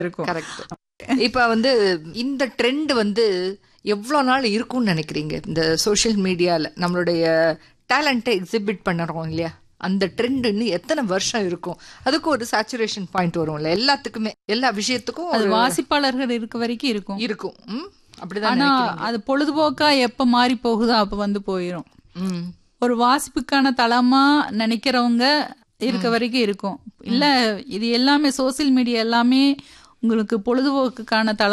இருக்கும் கரெக்ட் இப்ப வந்து இந்த ட்ரெண்ட் வந்து எவ்வளவு நாள் இருக்கும்னு நினைக்கிறீங்க இந்த சோஷியல் மீடியால நம்மளுடைய டேலண்ட்டை எக்ஸிபிட் பண்ணுறோம் இல்லையா அந்த ட்ரெண்ட் இன்னும் எத்தனை வருஷம் இருக்கும் அதுக்கு ஒரு சேச்சுரேஷன் பாயிண்ட் வரும்ல எல்லாத்துக்குமே எல்லா விஷயத்துக்கும் அது ஒரு வாசிப்பாளர்கள் இருக்க வரைக்கும் இருக்கும் இருக்கும் ம்? அப்படிதான் ஆனா நினைக்கிறீங்க அது பொழுதுபோக்கா எப்ப மாறி போகுதோ அப்ப வந்து போயிடும் ம் ஒரு வாசிப்புக்கான தளமா நினைக்கிறவங்க இருக்க வரைக்கும் இருக்கும் இல்ல இது எல்லாமே சோசியல் மீடியா எல்லாமே உங்களுக்கு பொழுதுபோக்குக்கான தளம்